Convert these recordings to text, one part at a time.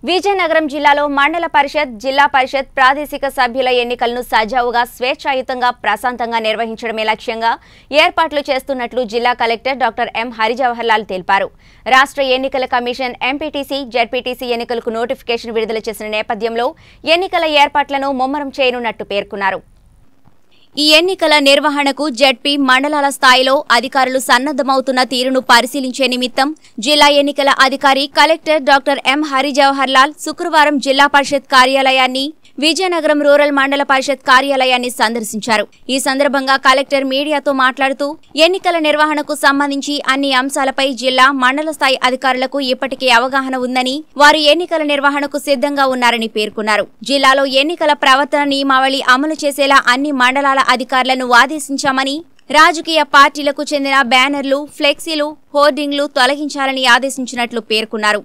విజయనగరం జిల్లాలో మండల పరిషత్ జిల్లా పరిషత్ ప్రాదేశిక సభ్యుల ఎన్నికలను సజావుగా స్వేచ్ఛాయుతంగా ప్రశాంతంగా నిర్వహించడమే లక్ష్యంగా ఏర్పాట్లు చేస్తున్నట్లు జిల్లా కలెక్టర్ డాక్టర్ ఎం హరిజవహర్లాల్ తెలిపారు రాష్ట్ర ఎన్నికల కమిషన్ ఎంపీటీసీ జడ్పీటీసీ ఎన్నికలకు నోటిఫికేషన్ విడుదల చేసిన నేపథ్యంలో ఎన్నికల ఏర్పాట్లను ముమ్మరం చేయనున్నట్టు పేర్కొన్నారు ఈ ఎన్నికల నిర్వహణకు జడ్పీ మండలాల స్థాయిలో అధికారులు సన్నద్దమవుతున్న తీరును పరిశీలించే నిమిత్తం జిల్లా ఎన్నికల అధికారి collector doctor M Hari Jawaharlal శుక్రవారం జిల్లా పరిషత్ కార్యాలయాన్ని విజయనగరం రూరల్ మండల పరిషత్ కార్యాలయాన్ని సందర్శించారు ఈ సందర్భంగా కలెక్టర్ మీడియాతో మాట్లాడుతూ ఎన్నికల నిర్వహణకు సంబంధించి అన్ని అంశాలపై జిల్లా మండల స్థాయి అధికారులకు ఇప్పటికే అవగాహన ఉందని వారు ఎన్నికల నిర్వహణకు సిద్ధంగా ఉన్నారని పేర్కొన్నారు జిల్లాలో ఎన్నికల ప్రవర్తన నియమావళి అమలు చేసేలా అన్ని మండలాల అధికారులను ఆదేశించామని రాజకీయ పార్టీలకు చెందిన బ్యానర్లు ఫ్లెక్సీలు హోర్డింగ్లు తొలగించాలని ఆదేశించినట్లు పేర్కొన్నారు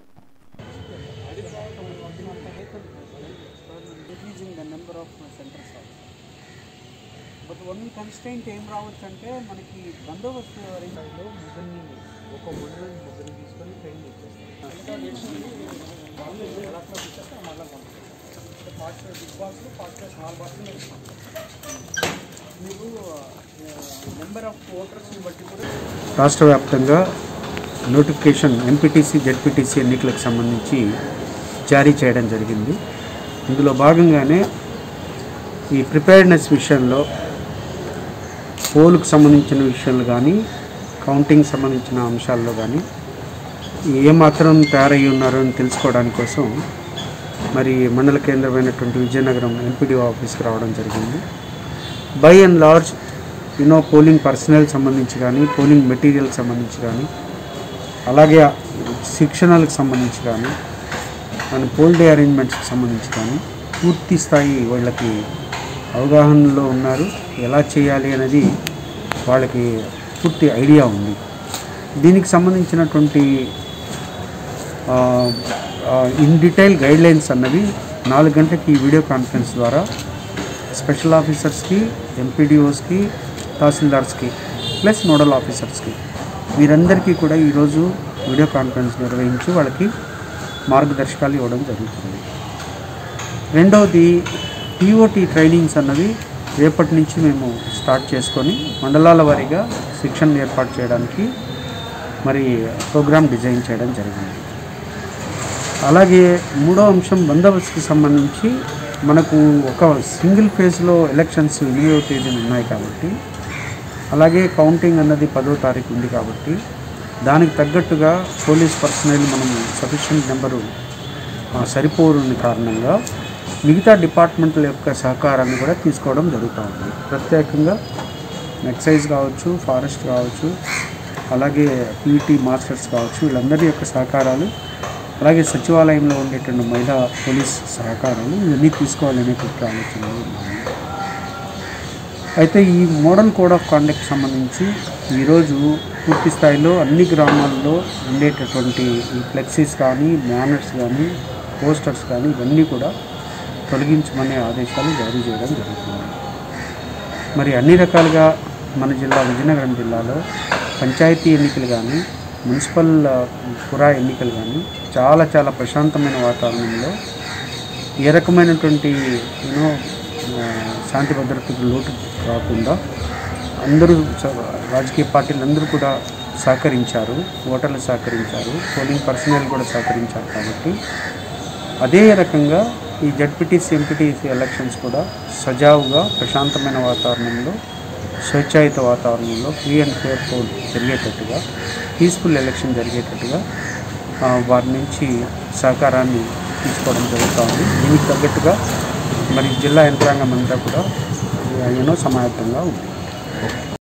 increasing the number of uh, centers also. But one constant ఏం రావచ్చు అంటే మనకి బందోబస్తు స్థాయిలో ముగ్గురిని ఒక మండలం ముగ్గురిని తీసుకొని ట్రైన్ మీకు నెంబర్ ఆఫ్ ఓటర్స్ని బట్టి కూడా రాష్ట్ర వ్యాప్తంగా నోటిఫికేషన్ ఎంపీటీసీ జెడ్పీటీసీ ఎన్నికలకు సంబంధించి జారీ చేయడం జరిగింది ఇందులో భాగంగానే ఈ ప్రిపేర్డ్నెస్ విషయంలో పోలుకు సంబంధించిన విషయాలు కానీ కౌంటింగ్ సంబంధించిన అంశాల్లో కానీ ఏమాత్రం తయారయ్యి ఉన్నారో అని తెలుసుకోవడానికి కోసం మరి మండల కేంద్రమైనటువంటి విజయనగరం ఎంపీడీ ఆఫీస్కి రావడం జరిగింది by and large you know polling personnel సంబంధించి కానీ పోలింగ్ మెటీరియల్ సంబంధించి కానీ అలాగే శిక్షణలకు సంబంధించి కానీ అండ్ పోల్ డే అరేంజ్మెంట్స్కి సంబంధించి కానీ పూర్తి స్థాయి వాళ్ళకి అవగాహనలో ఉన్నారు ఎలా చేయాలి అనేది వాళ్ళకి పూర్తి ఐడియా ఉంది దీనికి సంబంధించినటువంటి ఇన్ డీటెయిల్ గైడ్లైన్స్ అన్నవి నాలుగు గంటలకి ఈ వీడియో కాన్ఫరెన్స్ ద్వారా స్పెషల్ ఆఫీసర్స్కి ఎంపీడీఓస్కి తహసీల్దార్స్కి ప్లస్ నోడల్ ఆఫీసర్స్కి వీరందరికీ కూడా ఈరోజు వీడియో కాన్ఫరెన్స్ నిర్వహించి వాళ్ళకి మార్గదర్శకాలు ఇవ్వడం జరుగుతుంది రెండవది టీఓటీ ట్రైనింగ్స్ అన్నవి రేపటి నుంచి మేము స్టార్ట్ చేసుకొని మండలాల వారీగా శిక్షణ ఏర్పాటు చేయడానికి మరి ప్రోగ్రామ్ డిజైన్ చేయడం జరిగింది అలాగే మూడో అంశం బందోబస్తుకి సంబంధించి మనకు ఒక సింగిల్ ఫేజ్లో ఎలక్షన్స్ ఎనిమిదవ తేదీన ఉన్నాయి కాబట్టి అలాగే కౌంటింగ్ అన్నది పదో తారీఖు ఉంది కాబట్టి దానికి తగ్గట్టుగా పోలీస్ పర్సనల్ మనం సఫిషియెంట్ నెంబరు ఆ, సరిపోని కారణంగా మిగతా డిపార్ట్మెంట్ల యొక్క సహకారాన్ని కూడా తీసుకోవడం జరుగుతూ ఉంది ప్రత్యేకంగా ఎక్సైజ్ కావచ్చు ఫారెస్ట్ కావచ్చు అలాగే పీటీ మాస్టర్స్ కావచ్చు వీళ్ళందరి యొక్క సహకారాలు అలాగే సచివాలయంలో ఉండేటువంటి మహిళా పోలీస్ సహకారాలు ఇవన్నీ తీసుకోవాలనేటువంటి ఆలోచనలో ఉన్నాము అయితే ఈ మోడల్ కోడ్ ఆఫ్ కాండక్ట్ సంబంధించి ఈరోజు పూర్తి స్థాయిలో అన్ని గ్రామాల్లో ఉండేటటువంటి ఈ ఫ్లెక్సీస్ కానీ బ్యానర్స్ కానీ పోస్టర్స్ కానీ ఇవన్నీ కూడా తొలగించమనే ఆదేశాలు జారీ చేయడం జరుగుతుంది మరి అన్ని రకాలుగా మన జిల్లా విజయనగరం జిల్లాలో పంచాయతీ ఎన్నికలు కానీ మున్సిపల్ ఆ, పురా ఎన్నికలు కానీ చాలా చాలా ప్రశాంతమైన వాతావరణంలో ఏ రకమైనటువంటి యూనో శాంతి భద్రతకు లోటు రాకుండా అందరూ స- రాజకీయ పార్టీలు అందరూ కూడా సహకరించారు ఓటర్లు సహకరించారు పోలింగ్ పర్సనల్ కూడా సహకరించారు కాబట్టి అదే రకంగా ఈ జడ్పీటీసీ ఎంపీటీసీ ఎలక్షన్స్ కూడా సజావుగా ప్రశాంతమైన వాతావరణంలో స్వేచ్ఛాయుత వాతావరణంలో ఫ్రీ అండ్ ఫేర్ పోల్ జరిగేటట్టుగా పీస్ఫుల్ ఎలక్షన్ జరిగేటట్టుగా ఆ, వారి నుంచి సహకారాన్ని తీసుకోవడం జరుగుతూ ఉంది దీనికి తగ్గట్టుగా మరి జిల్లా యంత్రాంగం అంతా కూడా ఎన్నో సమాయత్తంగా ఉంది